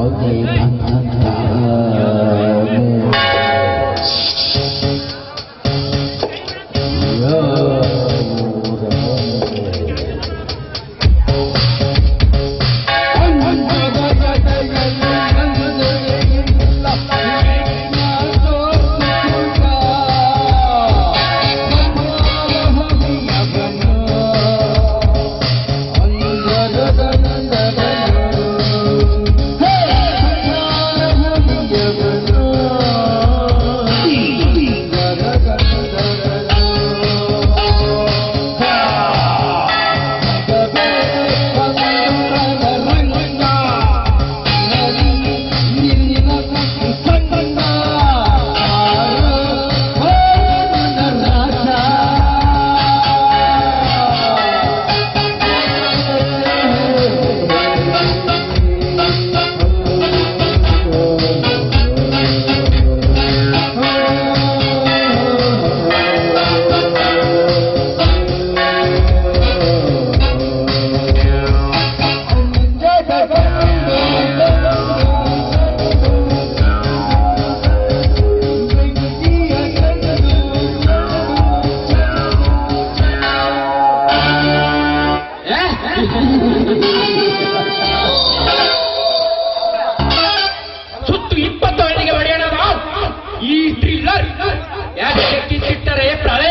ಸುತ್ತು ಇಪ್ಪತ್ತು ಹಳ್ಳಿಗೆ ಹೊಡೆಯೋಣ ಈ ಥ್ರಿಲ್ಲರ್ ಯಾಕೆ ಕಿತ್ತಿಟ್ಟರೆ ಪ್ರಳಯ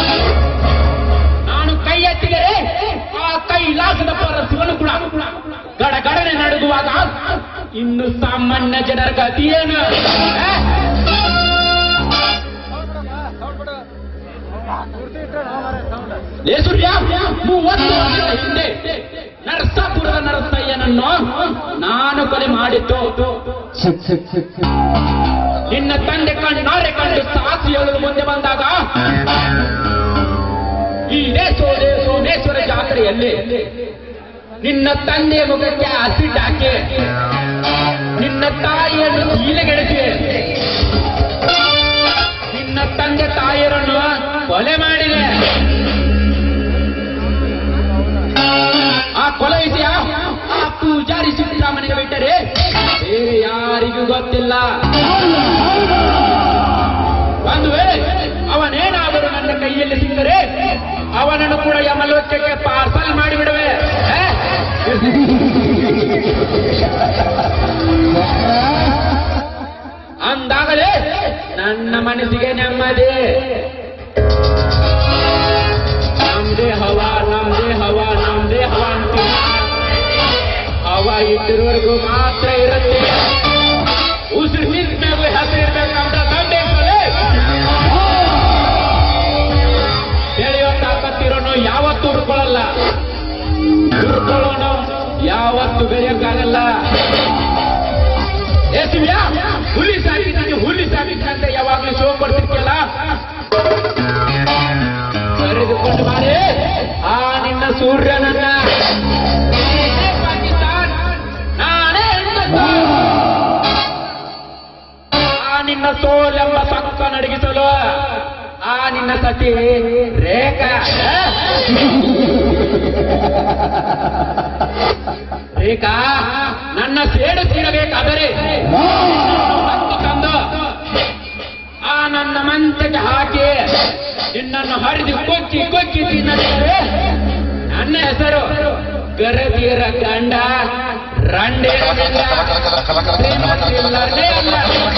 ನಾನು ಕೈ ಎತ್ತಿದರೆ ಆ ಕೈಲಾಸದ ಪರ ಶಿವನು ಕೂಡ ಗಡ ಗಡನೆ ನಡುಗುವಾಗ ಇನ್ನು ಸಾಮಾನ್ಯ ಜನರ ಗತಿ ಏನು ಆ? ಲೇ ಸೂರ್ಯ ಮೂವತ್ತು ವರ್ಷದ ಹಿಂದೆ ನರಸಾಪುರದ ನರಸಯ್ಯನನ್ನು ನಾನು ಕೊಲೆ ಮಾಡಿದ್ದು ನಿನ್ನ ತಂದೆ ಕಣ್ಣಾರೆ ಕಂಡು ಸಾಕ್ಷಿ ಹೇಳಲು ಮುಂದೆ ಬಂದಾಗ ಇದೇ ಸೋದೆ ಸೋಮೇಶ್ವರ ಜಾತ್ರೆಯಲ್ಲಿ ನಿನ್ನ ತಂದೆಯ ಮುಖಕ್ಕೆ ಆಸಿಡ್ ಹಾಕಿ ನಿನ್ನ ತಾಯಿಯನ್ನು ಈಲೆಗೆಡಿಸಿ ನಿನ್ನ ತಂದೆ ತಾಯಿಯರನ್ನು ಕೊಲೆ ಮಾಡಿದೆ ಆ ಕೊಲೆ ವಿಷಯ ಆ ಪೂಜಾರಿ ಸಿದ್ದರಾಮನಿಗೆ ಬಿಟ್ಟರೆ ಬೇರೆ ಯಾರಿಗೂ ಗೊತ್ತಿಲ್ಲ ಒಂದು ವೇಳೆ ಅವನೇನಾದರೂ ನನ್ನ ಕೈಯಲ್ಲಿ ಸಿಕ್ಕರೆ ಅವನನ್ನು ಕೂಡ ಯಮಲೋಕಕ್ಕೆ ಪಾರ್ಸಲ್ ಮಾಡಿಬಿಡುವೆ ಆ? ಅಂದಾಗಲೇ ನನ್ನ ಮನಸ್ಸಿಗೆ ನೆಮ್ಮದಿ ನಮ್ದೇ ಹವಾ ನಮ್ದೇ ಹವಾ ನಮ್ದೇ ಹವಾ ಅಂತೀವಿ ಹವಾ ಇಟ್ಟಿರುವವರೆಗೂ ಮಾತ್ರ ಇರುತ್ತೆ ಉಸಿರು ನಿಂತಾಗೂ ಹೆಸರಿರ್ಬೇಕಂತ ದಂಡ ಇರ್ತದೆ ಬೆಳೆಯೋ ತಾಕತ್ತಿರೋನು ಯಾವತ್ತೂ ಹುಡ್ಕೊಳ್ಳಲ್ಲ ಹುಡ್ಕೊಳ್ಳೋನು ಯಾವತ್ತು ಬೆಳೆಯೋಕ್ಕಾಗಲ್ಲ ಏ ಶಿವ್ಯ ಹುಲಿ ಸಾಕಿದ್ದೀನಿ ಹುಲಿ ಸಾಕಿದ್ದಂತೆ ಯಾವಾಗ್ಲೂ ಶೋ ಕೊಡ್ತಿರ್ತಿಲ್ಲ ಕರೆದುಕೊಂಡು ಬಾರೆ ಆ ನಿನ್ನ ಸೂರ್ಯನನ್ನ ನೀನೇ ಪಾಕಿಸ್ತಾನ್, ನಾನೇ ಹಿಂದೂಸ್ತಾನ್. ಆ ನಿನ್ನ ಸೋಲೆಂಬ ಸಂಕ ನಡಗಿಸಲು ಆ ನಿನ್ನ ಸತಿ ರೇಖಾ ರೇಖಾ ನನ್ನ ಸೇಡು ತೀರಬೇಕಾದರೆ ಹತ್ತು ತಂದು ಆ ನನ್ನ ಮಂಚಕ್ಕೆ ಹಾಕಿ ನಿನ್ನನ್ನು ಹರಿದು ಕೊಚ್ಚಿ ಕೊಚ್ಚಿ ತಿನ್ನದಿದ್ದರೆ ನನ್ನ ಹೆಸರು ಗರತಿಯರ ಗಂಡ ರಂಡೇರದಿಂದ ಶ್ರೀಮಂತಿಲ್ಲರೇ ಅಲ್ಲ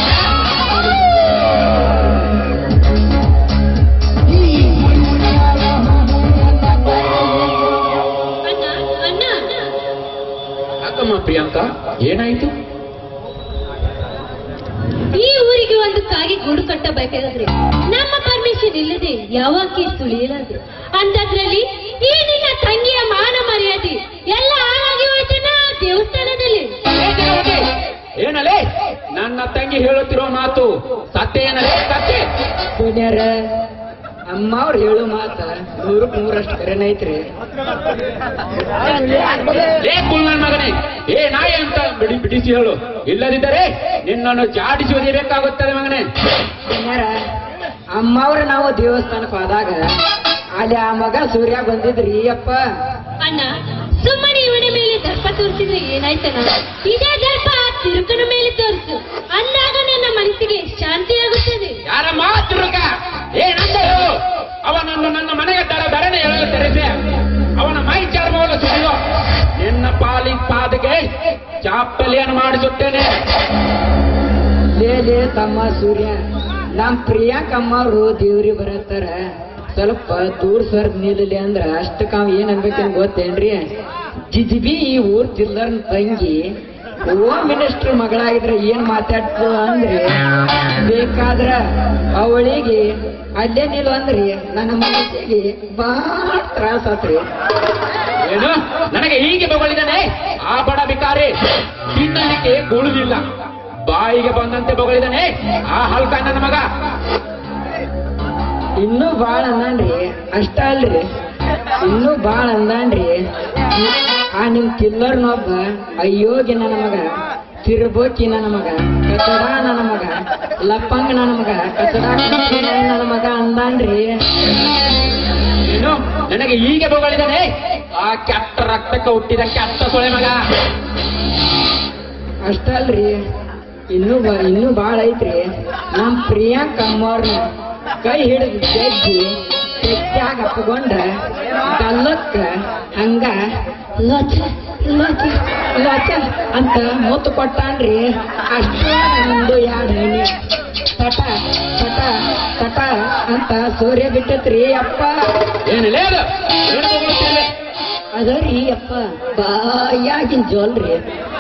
ಅಣ್ಣ ಅಣ್ಣ ಯಾಕಮ್ಮ ಪ್ರಿಯಾಂಕಾ ಏನಾಯ್ತು ಈ ಊರಿಗೆ ಒಂದು ಕಾಗಿ ಗೂಡು ಕಟ್ಟಬೇಕಾದ್ರೆ ನಮ್ಮ ಪರ್ಮಿಷನ್ ಇಲ್ಲದೆ ಯಾವಾಕೆ ಸುಳಿಯಲಾದ್ರೆ ಅಂತದ್ರಲ್ಲಿ ಈ ನಿನ್ನ ತಂಗಿಯ ಮಾನ ಮರ್ಯಾದೆ ಎಲ್ಲ ಹಾಳಾಗಿ ಹೋಯ್ತನ ದೇವಸ್ಥಾನದಲ್ಲಿ ಏನಲೇ ನನ್ನ ತಂಗಿ ಹೇಳುತ್ತಿರೋ ಮಾತು ಸತ್ಯ ಏನಲೇ ಸತ್ಯ ಪುಣ್ಯರ ಅಮ್ಮ ಅವ್ರು ಹೇಳು ಮಾತ ನೂರಕ್ ನೂರಷ್ಟು ಕರೆನ ಐತ್ರಿ ಲೇ ಕುಳ್ಳನ್ ಮಗನೇ ಏ ನಾಯಿ ಅಂತ ಬಿಡಿ ಬಿಡಿಸಿ ಹೇಳು ಇಲ್ಲದಿದ್ದರೆ ನಿನ್ನನ್ನು ಜಾಡಿಸಿ ಒದಿಬೇಕಾಗುತ್ತದೆ ಮಗನೇ ಪುಣ್ಯರ ಅಮ್ಮ ಅವ್ರು ನಾವು ದೇವಸ್ಥಾನಕ್ಕೆ ಹೋದಾಗ ಅಲ್ಲಿ ಆ ಮಗ ಸೂರ್ಯ ಬಂದಿದ್ರಿ ಅಪ್ಪ ಅಣ್ಣ ಸುಮ್ಮನೆ ಇವನ ಮೇಲೆ ದರ್ಪ ತೋರಿಸಿದ್ರೆ ಏನಾಯ್ತನ ಇದೇ ದರ್ಪ ತಿರುಕ ತಮ್ಮ ಸೂರ್ಯ ನಮ್ ಪ್ರಿಯಾಂಕಮ್ಮ ಅವರು ದೇವ್ರಿ ಬರತ್ತಾರ ಸ್ವಲ್ಪ ದೂರ ಸರ್ ನಿಲ್ಲಲಿ ಅಂದ್ರ ಅಷ್ಟಕ್ಕ ಅವ್ ಏನ್ ಅನ್ಬೇಕಂತ ಗೊತ್ತೇನ್ರಿ ಜಿಜಿಬಿ ಈ ಊರ್ ಚಿಲ್ಲರ್ನ ತಂಗಿ ಹೋಮ್ ಮಿನಿಸ್ಟರ್ ಮಗಳಾಗಿದ್ರೆ ಏನ್ ಮಾತಾಡ್ತು ಅಂದ್ರೆ ಬೇಕಾದ್ರ ಅವಳಿಗೆ ಅಲ್ಲೇ ನಿಲ್ಲು ಅಂದ್ರಿ ನನ್ನ ಮನಸ್ಸಿಗೆ ಬಹಳ ತ್ರಾಸ ಆತ್ರಿ ಏನು ನನಗೆ ಹೀಗೆ ಬಗಳಿದ್ದಾನೆ ಆ ಬಡ ಬಿಕಾರಿ ತಿನ್ನಲಿಕ್ಕೆ ಗುಳುದಿಲ್ಲ ಬಾಯಿಗೆ ಬಂದಂತೆ ಬಗಳಿದ್ದಾನೆ ಆ ಹಲ್ಕ ನನ್ನ ಮಗ ಇನ್ನೂ ಬಾಳ ಅಂದಾನ್ರಿ ಅಷ್ಟ ಅಲ್ರಿ ಇನ್ನೂ ಬಾಳ ಅಂದಾನ್ರಿ ಆ ನಿಮ್ ಕಿಲ್ಲರ್ನೊಬ್ಬ ಅಯ್ಯೋಗಿ ನನ್ನ ಮಗ ತಿರುಬೋಕಿ ನನ್ನ ಮಗ ಕಚಡ ನನ್ನ ಮಗ ಲಪ್ಪಂಗ ನನ್ನ ಮಗ ಕಚಡ ನನ್ನ ಮಗ ಅಂದಾನ್ರಿ ಏನು ನನಗೆ ಹೀಗೆ ಬಗಳಿದ್ದಾನೆ ಆ ಕೆಟ್ಟ ರಕ್ತಕ್ಕೆ ಹುಟ್ಟಿದ ಕೆಟ್ಟ ಸೊಳೆ ಮಗ ಅಷ್ಟ ಅಲ್ರಿ ಇನ್ನೂ ಬ ಇನ್ನೂ ಬಾಳ ಐತ್ರಿ ನಮ್ ಪ್ರಿಯಾಂಕ ಅಮ್ಮವ್ರನ್ನ ಕೈ ಹಿಡಿದು ಜಗ್ಗಿ ತೆಗ್ಗ್ಯಾಗ ಅಪ್ಪಗೊಂಡ ಗಲ್ಲಕ್ಕ ಹಂಗ ಲಚ ಲಚ ಲಚ ಅಂತ ಮುತ್ತು ಕೊಟ್ಟಾನ್ರಿ ಅಷ್ಟೇ ಒಂದು ಎರಡು ಹನಿ ತಟ ತಟ ತಟ ಅಂತ ಸೂರ್ಯ ಬಿಟ್ಟತ್ರಿ ಅಪ್ಪ ಏನಿಲ್ಲ ಅದು ಏನು ಬೊಗಳುತ್ತಿರುವೆ? ಅದರಿ ಅಪ್ಪ ಬಾಯಾಗಿನ ಜೋಲ್ರಿ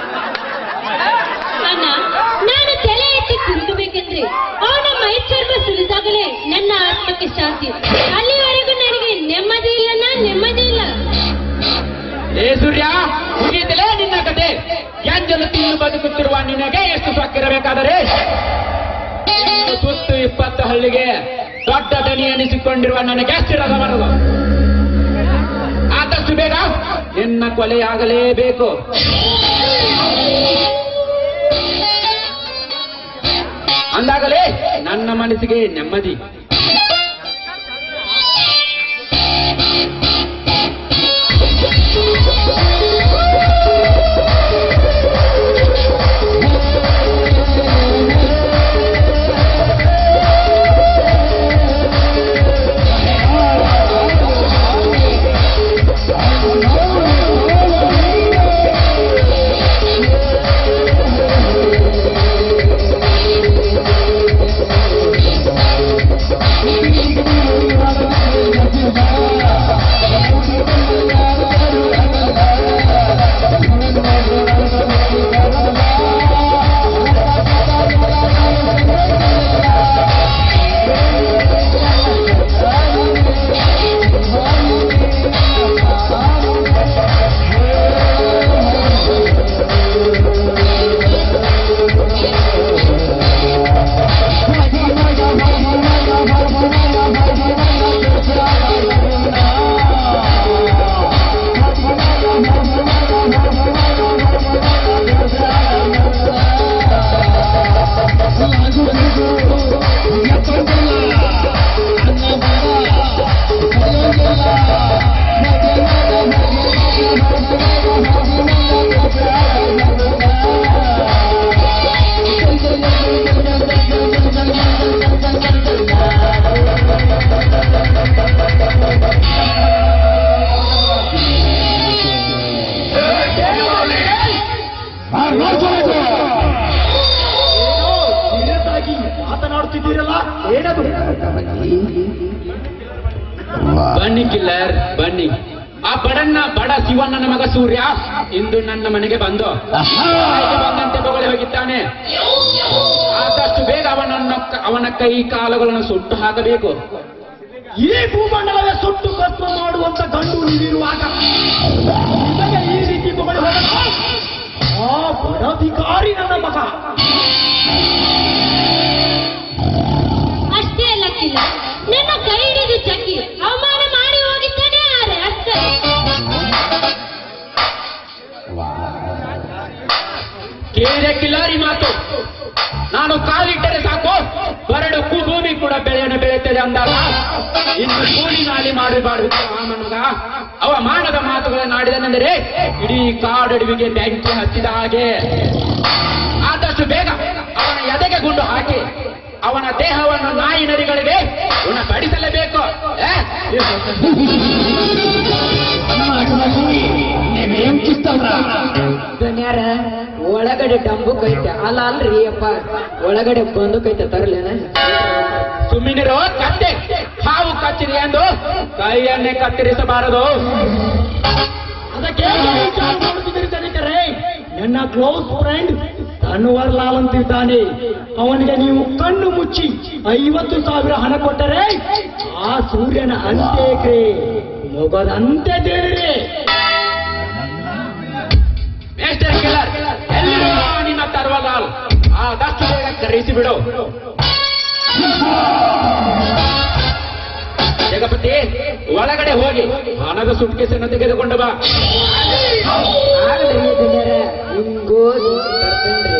ಅಣ್ಣ ನಾನು ತಲೆ ಎತ್ತಿ ಕುರುಕಬೇಕೆಂದ್ರೆ ಅವನ ಮೈ ಚರ್ಮ ಸುಲಿದಾಗಲೇ ನನ್ನ ಆತ್ಮಕ್ಕೆ ಶಾಂತಿ ಅಲ್ಲಿವರೆಗೂ ನನಗೆ ನೆಮ್ಮದಿ ಇಲ್ಲ ನೆಮ್ಮದಿ ಇಲ್ಲ ಏ ಸೂರ್ಯ ಮುಗಿಯತಿಲೇ ನಿನ್ನ ಕತೆ ಎಂಜಲು ತಿಂದು ಬದುಕುತ್ತಿರುವ ನಿನಗೆ ಎಷ್ಟು ಸೊಕ್ಕಿರಬೇಕಾದರೆ ಇನ್ನು ಸುತ್ತು ಇಪ್ಪತ್ತು ಹಳ್ಳಿಗೆ ದೊಡ್ಡ ದನಿ ಎನಿಸಿಕೊಂಡಿರುವ ನನಗೆ ಎಷ್ಟಿರದ ಬರದು ಆದಷ್ಟು ಬೇಗ ನಿನ್ನ ಕೊಲೆಯಾಗಲೇಬೇಕು ಅಂದಾಗಲೇ ನನ್ನ ಮನಸ್ಸಿಗೆ ನೆಮ್ಮದಿ ಮಾತನಾಡುತ್ತಿದ್ದೀರಲ್ಲ ಏನದು ಬನ್ನಿ ಕಿಲ್ಲರ್ ಬನ್ನಿ ಆ ಬಡನ್ನ ಬಡ ಶಿವಣ್ಣನ ಮಗ ಸೂರ್ಯ ಇಂದು ನನ್ನ ಮನೆಗೆ ಬಂದು ಬಾಯಿಗೆ ಬಂದಂತೆ ಬೊಗಳಿ ಹೋಗಿದ್ದಾನೆ ಆದಷ್ಟು ಬೇಗ ಅವನನ್ನ ಅವನ ಕೈ ಕಾಲುಗಳನ್ನು ಸುಟ್ಟು ಹಾಕಬೇಕು ಈ ಭೂಮಂಡಲವೇ ಸುಟ್ಟು ಭಸ್ಮ ಮಾಡುವಂತ ಗಂಡು ನೀವಿರುವಾಗ ನಿಮಗೆ ಈ ರೀತಿ ತಗೊಂಡು ಹೋಗಲ್ಲ ಆ ಬಡಧಿಕಾರಿ ನನ್ನ ಮಗ ಅಷ್ಟೇ ಅಲ್ಲ ಕಿಲ್ಲ ನನ್ನ ಕೈ ಹಿಡಿದು ಚಕ್ಕಿ ಅವಮಾನ ಮಾಡಿ ಹೋಗಿದ್ದಾನೆ ಆರೆ ಅಷ್ಟೇ ಕೇಳಿದೆ ಕಿಲಾರಿ ಮಾತು ನಾನು ಕಾಲಿಟ್ಟರೆ ಸಾಕು ಬರಡು ಕು- ಭೂಮಿ ಕೂಡ ಬೆಳೆಯನ್ನು ಬೆಳೆಯುತ್ತದೆ ಅಂದಾಗ ಇನ್ನು ಕೂಲಿ ನಾಲಿ ಮಾಡಬಾರದು ಆ ಮಗ ಅವ ಮಾನದ ಮಾತುಗಳನ್ನು ಆಡಿದನೆಂದರೆ ಇಡೀ ಕಾಡಡುವಿಗೆ ಬೆಂಕಿ ಹಚ್ಚಿದ ಹಾಗೆ ಆದಷ್ಟು ಬೇಗ ಅವನ ಎದೆಗೆ ಗುಂಡು ಹಾಕಿ ಅವನ ದೇಹವನ್ನು ನಾಯಿ ನರಿಗಳಿಗೆ ಗುಣಪಡಿಸಲೇಬೇಕು ಏ? ದುನಿಯಾರ ಒಳಗಡೆ ಡಂಬುಕ್ ಐತೆ ಅಲ್ಲ ಅಲ್ರಿ ಅಪ್ಪ ಒಳಗಡೆ ಬಂದೂಕ್ ಐತೆ ತರ್ಲೇನ ಸುಮ್ಮನಿರೋ ಕತ್ತೆ ಹಾವು ಕಚ್ಚಿದೆ ಎಂದು ಕೈಯನ್ನೇ ಕತ್ತರಿಸಬಾರದು ಅದಕ್ಕೆ ವಿಚಾರ ಮಾಡುತ್ತಿದ್ದೀರಿ ತನಿಖರೇ ನನ್ನ ಕ್ಲೋಸ್ ಫ್ರೆಂಡ್ ಅನ್ವರ್ ಲಾಲ್ ಅಂತಿದ್ದಾನೆ ಅವನಿಗೆ ನೀವು ಕಣ್ಣು ಮುಚ್ಚಿ ಐವತ್ತು ಸಾವಿರ ಹಣ ಕೊಟ್ಟರೆ ಆ ಸೂರ್ಯನ ಅಂತ್ಯಕ್ಕೆ ಮೊಗದಂತೆ ತೇರಿರಿ ಮೇಸ್ಟರ್ ಕಿಲ್ಲರ್ ಎಲ್ಲಿರೋ ನಿನ್ನ ತರ್ವಲಾಲ್ ಆದಷ್ಟು ಬೇಗ ಕರೆಸಿ ಬಿಡು ಜಗಪತಿ ಒಳಗಡೆ ಹೋಗಿ ಹಣದ ಸುಟ್ಕೇಸನ್ನು ತೆಗೆದುಕೊಂಡು ಬಾ ಆಗಲಿ ದುನಿಯಾರ ಹಿಂಗೋಗಿ ತರ್ತೇನ್ರಿ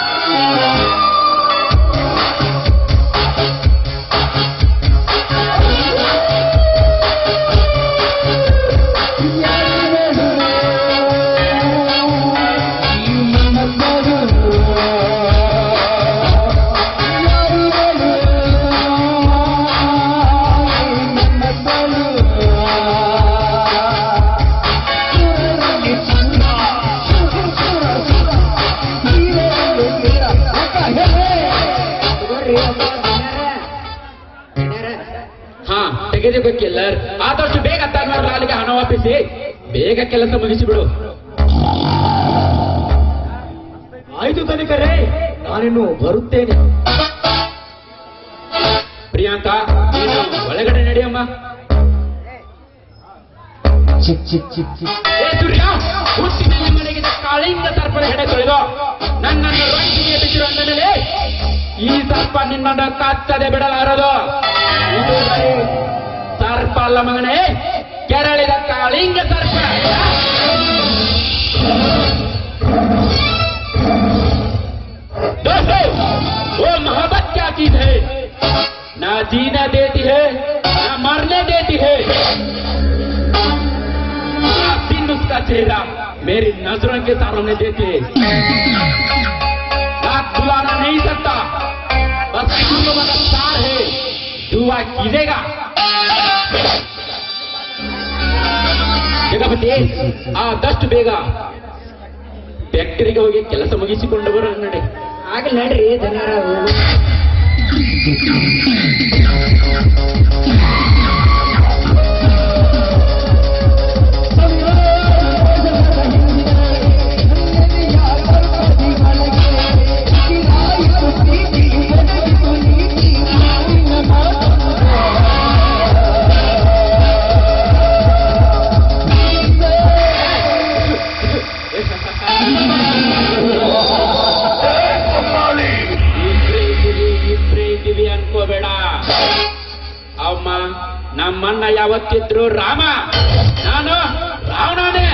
ತಗೋರಿ ಅಪ್ಪ ದುನಿಯಾರ. ದುನಿಯಾರ. ಹಾ ತೆಗೆದುಕೋ ಕಿಲ್ಲರ್ ಆದಷ್ಟು ಬೇಗ ತನ್ವರ್ ಲಾಲ್ಗೆ ಹಣ ವಾಪಿಸಿ ಬೇಗ ಕೆಲಸ ಮುಗಿಸಿಬಿಡು ಆಯ್ತು ತನಿಖರೇ ನಾನಿನ್ನು ಬರುತ್ತೇನೆ ಪ್ರಿಯಾಂಕಾ ನೀನು ಒಳಗಡೆ ನಡೆಯಮ್ಮ ಏ ಸೂರ್ಯ ಹುಟ್ಟಿನಲ್ಲಿ ಮನೆಗಿದ ಕಾಳಿಂಗ ಸರ್ಪದ ಹೆಡೆ ತೊಳೆದು ನನ್ನನ್ನು ರೊಟ್ಟಿಗೆ ಬಿಟ್ಟಿರು ಅಂದಮೇಲೆ ಈ ಸರ್ಪ ನಿನ್ನನ್ನು ಕತ್ತದೆ ಬಿಡಲಾರದು ಇದು ಬರೀ ಸರ್ಪ ಅಲ್ಲ ಮಗನೇ ಕೆರಳಿದ ಕಾಳಿಂಗ ಸರ್ಪ दोस्तों वो मोहब्बत क्या चीज है ना जीना देती है ना मरने देती है ना दिन उसका चेहरा मेरी नजरों के सामने देती है रात बुलाना नहीं सकता बस तो मददगार है दुआ कीजिएगा ಜಗಪತಿ ಆದಷ್ಟು ಬೇಗ ಫ್ಯಾಕ್ಟರಿಗೆ ಹೋಗಿ ಕೆಲಸ ಮುಗಿಸಿಕೊಂಡು ಬರೋ ನಡೆ ಆಗಲಿ ನಡ್ರಿ ದುನಿಯಾರ ಹೋಗು. ಇಬ್ರೇ ಇದ್ದೀವಿ ಇಬ್ರೇ ಇದ್ದೀವಿ ಅನ್ಕೋಬೇಡ ಅಮ್ಮ ನಮ್ಮಣ್ಣ ಯಾವತ್ತಿದ್ರು ರಾಮ ನಾನು ರಾವಣನೇ